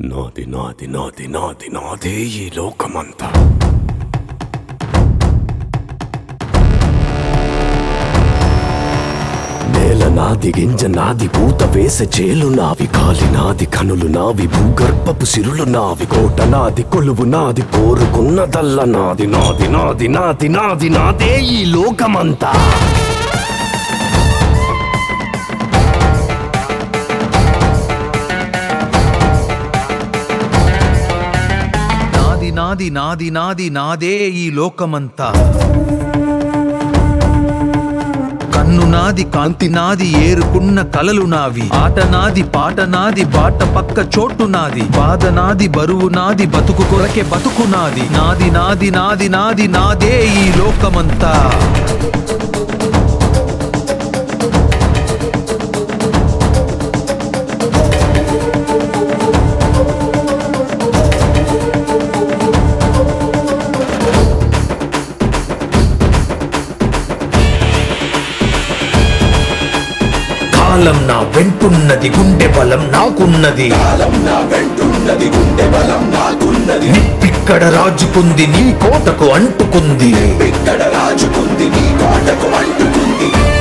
నాది నాది నాది నాది నాదే ఈ లోకమంతా నేల నాది గింజ నాది పూత వేసే చేలు నావి కాలి నాది కనులు నావి భూగర్భపు సిరులు నావి కోట నాది కొలువు నాది కోరుకున్నదల్ల నాది నాది నాది నాది నాది నాదే ఈ లోకమంతా నాది నాది నాది నాది నాదే ఈ లోకమంతా కన్ను నాది కాంతి నాది ఏరుకున్న కలలు నావి ఆట నాది పాట నాది బాట పక్క చోటు నాది బాధ నాది బరువు నాది బతుకు కొరకే బతుకు నాది నాది నాది నాది నాది నాదే ఈ లోకమంతా కాలం నా వెంటున్నది గుండె బలం నాకున్నది నిప్పిక్కడ రాజుకుంది నీ కోటకు అంటుకుంది